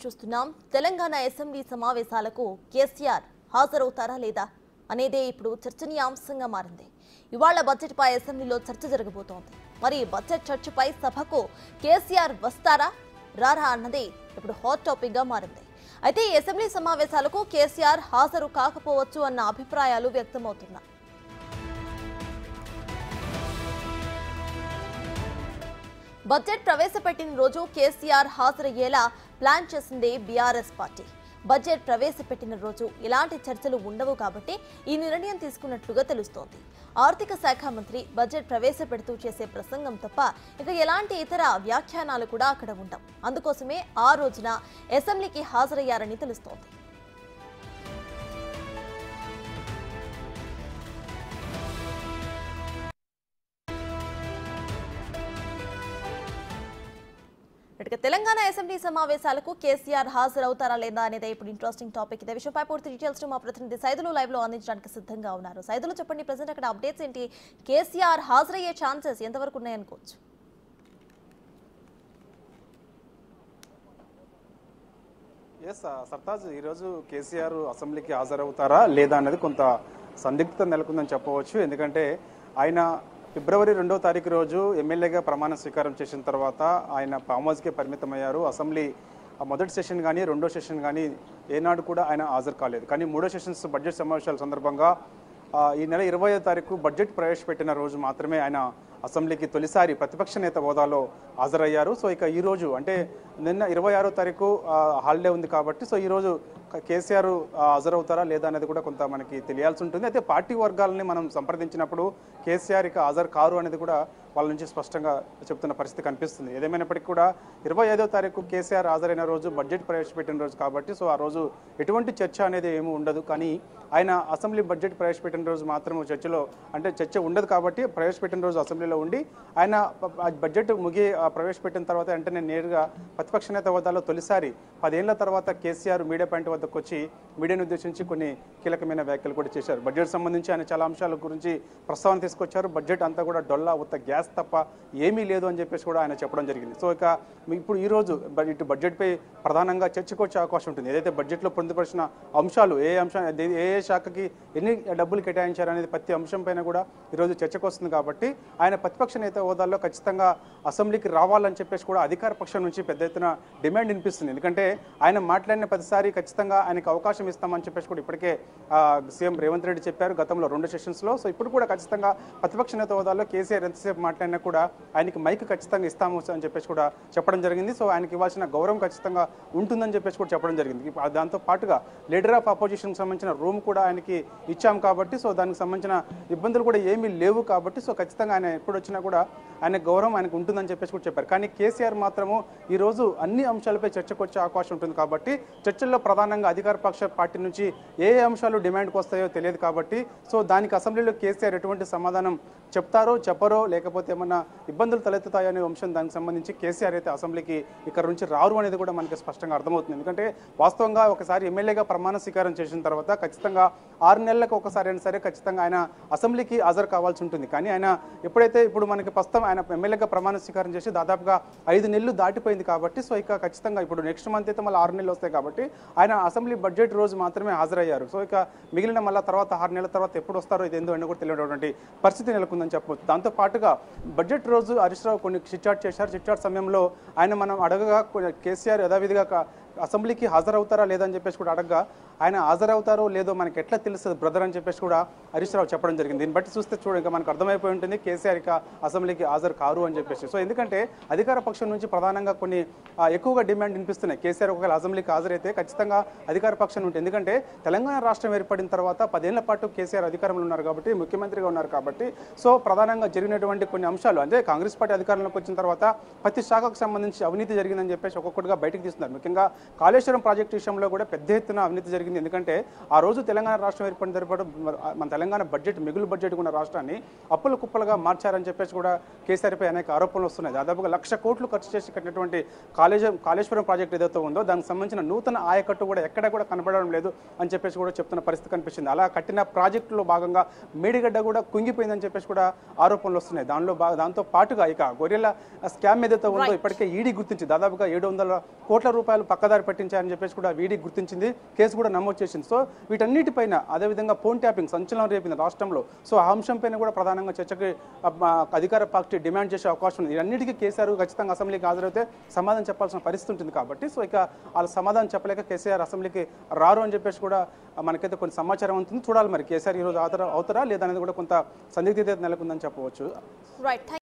చూస్తున్నాం తెలంగాణ అసెంబ్లీ సమావేశాలకు కేసీఆర్ హాజరవుతారా లేదా అనేదే ఇప్పుడు చర్చనీయాంశంగా మారింది ఇవాళ బడ్జెట్పై అసెంబ్లీలో చర్చ జరగబోతోంది మరి బడ్జెట్ చర్చపై సభకు కేసీఆర్ వస్తారా రారా అన్నదే ఇప్పుడు హాట్ టాపిక్ గా మారింది అయితే ఈ అసెంబ్లీ సమావేశాలకు కేసీఆర్ హాజరు కాకపోవచ్చు అన్న అభిప్రాయాలు వ్యక్తమవుతున్నాయి బడ్జెట్ ప్రవేశపెట్టిన రోజు కేసీఆర్ హాజరయ్యేలా ప్లాన్ చేసింది బీఆర్ఎస్ పార్టీ బడ్జెట్ ప్రవేశపెట్టిన రోజు ఎలాంటి చర్చలు ఉండవు కాబట్టి ఈ నిర్ణయం తీసుకున్నట్లుగా తెలుస్తోంది ఆర్థిక శాఖ మంత్రి బడ్జెట్ ప్రవేశపెడుతూ చేసే ప్రసంగం తప్ప ఇక ఎలాంటి ఇతర వ్యాఖ్యానాలు కూడా అక్కడ ఉండవు అందుకోసమే ఆ రోజున అసెంబ్లీకి హాజరయ్యారని తెలుస్తోంది ఇక తెలంగాణ అసెంబ్లీ సమావేశాలకు కేసీఆర్ హాజరవుతారా లేదా అనేది ఇప్పుడు ఇంట్రెస్టింగ్ టాపిక్ ఇదే విషయంపై పూర్తి డీటెయిల్స్ మా ప్రతినిధి సైదులు లైవ్ లో అందించడానికి సిద్ధంగా ఉన్నారు సైదులు చెప్పండి ప్రజెంట్ అక్కడ అప్డేట్స్ ఏంటి కేసీఆర్ హాజరయ్యే ఛాన్సెస్ ఎంతవరకు ఉన్నాయనుకోవచ్చు ఎస్ సర్తాజ్ ఈరోజు కేసీఆర్ అసెంబ్లీకి హాజరవుతారా లేదా అనేది కొంత సందిగ్ధత నెలకొందని చెప్పవచ్చు ఎందుకంటే ఆయన ఫిబ్రవరి రెండో తారీఖు రోజు ఎమ్మెల్యేగా ప్రమాణ స్వీకారం చేసిన తర్వాత ఆయన ఫామ్ హౌస్కే పరిమితమయ్యారు అసెంబ్లీ ఆ మొదటి సెషన్ కానీ రెండో సెషన్ కానీ ఏనాడు కూడా ఆయన హాజరు కాలేదు కానీ మూడో సెషన్స్ బడ్జెట్ సమావేశాల సందర్భంగా ఆ, ఈ నెల ఇరవయో తారీఖు బడ్జెట్ ప్రవేశపెట్టిన రోజు మాత్రమే ఆయన అసెంబ్లీకి తొలిసారి ప్రతిపక్ష నేత హోదాలో హాజరయ్యారు సో ఇక ఈ రోజు అంటే నిన్న ఇరవై ఆరో తారీఖు ఆ, హాలిడే ఉంది కాబట్టి సో ఈ రోజు క- కేసీఆర్ ఆ, హాజరవుతారా లేదా అనేది కూడా కొంత మనకి తెలియాల్సి ఉంటుంది అయితే పార్టీ వర్గాలని మనం సంప్రదించినప్పుడు కేసీఆర్ ఇక హాజరు కారు అనేది కూడా వాళ్ళ నుంచి స్పష్టంగా చెప్తున్న పరిస్థితి కనిపిస్తుంది ఏదేమైనప్పటికీ కూడా ఇరవై ఐదో తారీఖు కేసీఆర్ హాజరైన రోజు బడ్జెట్ ప్రవేశపెట్టిన రోజు కాబట్టి సో ఆ రోజు ఎటువంటి చర్చ అనేది ఏమీ ఉండదు కానీ ఆయన అసెంబ్లీ బడ్జెట్ ప్రవేశపెట్టిన రోజు మాత్రం చర్చలో అంటే చర్చ ఉండదు కాబట్టి ప్రవేశపెట్టిన రోజు అసెంబ్లీలో ఉండి ఆయన ప- ఆ బడ్జెట్ ముగి ఆ ప్రవేశపెట్టిన తర్వాత వెంటనే నేరుగా ప్రతిపక్ష నేత హోదాలో తొలిసారి పదేళ్ల తర్వాత కేసీఆర్ మీడియా పాయింట్ వద్దకు వచ్చి మీడియాను ఉద్దేశించి కొన్ని కీలకమైన వ్యాఖ్యలు కూడా చేశారు బడ్జెట్ సంబంధించి ఆయన చాలా అంశాల గురించి ప్రస్తావన తీసుకొచ్చారు బడ్జెట్ అంతా కూడా డొల్లా ఉత్త గ్యాస్ తప్ప ఏమీ లేదు అని చెప్పేసి కూడా ఆయన చెప్పడం జరిగింది సో ఇక మీ- ఇప్పుడు ఈ రోజు బ- ఇటు బడ్జెట్పై ప్రధానంగా చర్చకు వచ్చే అవకాశం ఉంటుంది ఏదైతే బడ్జెట్లో పొందుపరిచిన అంశాలు ఏ అంశం ఏ ఏ శాఖకి ఎన్ని డబ్బులు కేటాయించారు అనేది ప్రతి అంశం పైన కూడా ఈరోజు చర్చకు వస్తుంది కాబట్టి ఆయన ప్రతిపక్ష నేత హోదాల్లో ఖచ్చితంగా అసెంబ్లీకి రావాలని చెప్పేసి కూడా అధికార పక్షం నుంచి పెద్ద ఎత్తున డిమాండ్ వినిపిస్తుంది ఎందుకంటే ఆయన మాట్లాడిన ప్రతిసారి ఖచ్చితంగా ఆయనకు అవకాశం ఇస్తామని చెప్పేసి కూడా ఇప్పటికే ఆ, సీఎం రేవంత్ రెడ్డి చెప్పారు గతంలో రెండు సెషన్స్లో సో ఇప్పుడు కూడా ఖచ్చితంగా ప్రతిపక్ష నేత హోదాలో కేసీఆర్ ఎంతసేపు మాట్లాడినా కూడా ఆయనకి మైక్ ఖచ్చితంగా ఇస్తాము అని చెప్పేసి కూడా చెప్పడం జరిగింది సో ఆయనకి ఇవ్వాల్సిన గౌరవం ఖచ్చితంగా ఉంటుందని చెప్పేసి కూడా చెప్పడం జరిగింది ఇప్పుడు దాంతో పాటుగా లీడర్ ఆఫ్ అపోజిషన్కి సంబంధించిన రూమ్ కూడా ఆయనకి ఇచ్చాం కాబట్టి సో దానికి సంబంధించిన ఇబ్బందులు కూడా ఏమీ లేవు కాబట్టి సో ఖచ్చితంగా ఆయన ఎప్పుడు వచ్చినా కూడా ఆయన గౌరవం ఆయనకు ఉంటుందని చెప్పేసి కూడా చెప్పారు కానీ కేసీఆర్ మాత్రము ఈ రోజు అన్ని అంశాలపై చర్చకు వచ్చే అవకాశం ఉంటుంది కాబట్టి చర్చల్లో ప్రధానంగా అధికార పక్ష పార్టీ నుంచి ఏ ఏ అంశాలు డిమాండ్కి వస్తాయో తెలియదు కాబట్టి సో దానికి అసెంబ్లీలో కేసీఆర్ ఎటువంటి సమాధానం చెప్తారో చెప్పరో లేకపోతే ఏమన్నా ఇబ్బందులు తలెత్తుతాయో అనే అంశం దానికి సంబంధించి కేసీఆర్ అయితే అసెంబ్లీకి ఇక్కడ నుంచి రారు అనేది కూడా మనకి స్పష్టంగా అర్థమవుతుంది ఎందుకంటే వాస్తవంగా ఒకసారి ఎమ్మెల్యేగా ప్రమాణ స్వీకారం చేసిన తర్వాత ఖచ్చితంగా ఆరు నెలలకు ఒకసారి అయినా సరే ఖచ్చితంగా ఆయన అసెంబ్లీకి హాజరు కావాల్సి ఉంటుంది కానీ ఆయన ఎప్పుడైతే ఇప్పుడు మనకి ప్రస్తుతం ఆయన ఎమ్మెల్యేగా ప్రమాణ స్వీకారం చేసి దాదాపుగా ఐదు నెలలు దాటిపోయింది కాబట్టి సో ఇక ఖచ్చితంగా ఇప్పుడు నెక్స్ట్ మంత్ అయితే మళ్ళీ ఆరు నెలలు వస్తాయి కాబట్టి ఆయన అసెంబ్లీ బడ్జెట్ రోజు మాత్రమే హాజరయ్యారు సో ఇక మిగిలిన మళ్ళీ తర్వాత ఆరు నెలల తర్వాత ఎప్పుడు వస్తారో ఇది ఏందో అని కూడా తెలియనటువంటి పరిస్థితి నెలకొందని చెప్పవచ్చు దాంతో పాటుగా బడ్జెట్ రోజు హరీష్ రావు కొన్ని చిట్చాట్ చేశారు చిట్చాట్ సమయంలో ఆయన మనం అడగగా కొన్ని కేసీఆర్ యథావిధిగా క- అసెంబ్లీకి హాజరవుతారా లేదని చెప్పేసి కూడా అడగగా ఆయన హాజరవుతారో లేదో మనకి ఎట్లా తెలుస్తుంది బ్రదర్ అని చెప్పేసి కూడా హరీష్ రావు చెప్పడం జరిగింది దీన్ని బట్టి చూస్తే చూడ ఇంకా మనకు అర్థమైపోయి ఉంటుంది కేసీఆర్ ఇక అసెంబ్లీకి హాజరు కారు అని చెప్పేసి సో ఎందుకంటే అధికార పక్షం నుంచి ప్రధానంగా కొన్ని ఆ, ఎక్కువగా డిమాండ్ వినిపిస్తున్నాయి కేసీఆర్ ఒకవేళ అసెంబ్లీకి హాజరైతే ఖచ్చితంగా అధికార పక్షం ఉంటుంది ఎందుకంటే తెలంగాణ రాష్ట్రం ఏర్పడిన తర్వాత పదేళ్ల పాటు కేసీఆర్ అధికారంలో ఉన్నారు కాబట్టి ముఖ్యమంత్రిగా ఉన్నారు కాబట్టి సో ప్రధానంగా జరిగినటువంటి కొన్ని అంశాలు అంటే కాంగ్రెస్ పార్టీ అధికారంలోకి వచ్చిన తర్వాత ప్రతి శాఖకు సంబంధించి అవినీతి జరిగిందని చెప్పేసి ఒక్కొక్కటిగా బయటకు తీస్తున్నారు ముఖ్యంగా కాళేశ్వరం ప్రాజెక్టు విషయంలో కూడా పెద్ద ఎత్తున అవినీతి జరిగింది ఎందుకంటే ఆ రోజు తెలంగాణ రాష్ట్రం ఏర్పడిన తర్వాత మన తెలంగాణ బడ్జెట్ మిగులు బడ్జెట్ ఉన్న రాష్ట్రాన్ని అప్పుల కుప్పలుగా మార్చారని చెప్పేసి కూడా కేసీఆర్పై అనేక ఆరోపణలు వస్తున్నాయి దాదాపుగా లక్ష కోట్లు ఖర్చు చేసి కట్టినటువంటి కాళేజ కాళేశ్వరం ప్రాజెక్ట్ ఏదైతే ఉందో దానికి సంబంధించిన నూతన ఆయకట్టు కూడా ఎక్కడ కూడా కనబడడం లేదు అని చెప్పేసి కూడా చెప్తున్న పరిస్థితి కనిపిస్తుంది అలా కట్టిన ప్రాజెక్టులో భాగంగా మేడిగడ్డ కూడా కుంగిపోయిందని చెప్పేసి కూడా ఆరోపణలు వస్తున్నాయి దానిలో బా- దాంతో పాటుగా ఇక గొర్రెల స్కామ్ ఏదైతే ఉందో ఇప్పటికే ఈడీ గుర్తించి దాదాపుగా ఏడు వందల కోట్ల రూపాయలు పక్కదారి తప్పుదారి పట్టించారని చెప్పేసి కూడా వీడి గుర్తించింది కేసు కూడా నమోదు చేసింది సో వీటన్నిటిపైన అదేవిధంగా ఫోన్ ట్యాపింగ్ సంచలనం రేపింది రాష్ట్రంలో సో ఆ అంశంపైన కూడా ప్రధానంగా చర్చకి ఆ, మా అధికార పార్టీ డిమాండ్ చేసే అవకాశం ఉంది ఇవన్నిటికీ కేసీఆర్ ఖచ్చితంగా అసెంబ్లీకి హాజరైతే సమాధానం చెప్పాల్సిన పరిస్థితి ఉంటుంది కాబట్టి సో ఇక వాళ్ళ సమాధానం చెప్పలేక కేసీఆర్ అసెంబ్లీకి రారు అని చెప్పేసి కూడా ఆ, మనకైతే కొన్ని సమాచారం ఉంటుంది చూడాలి మరి కేసీఆర్ ఈరోజు హాజరు అవుతారా లేదా అనేది కూడా కొంత సందిగ్ధత నెలకొందని చెప్పవచ్చు రైట్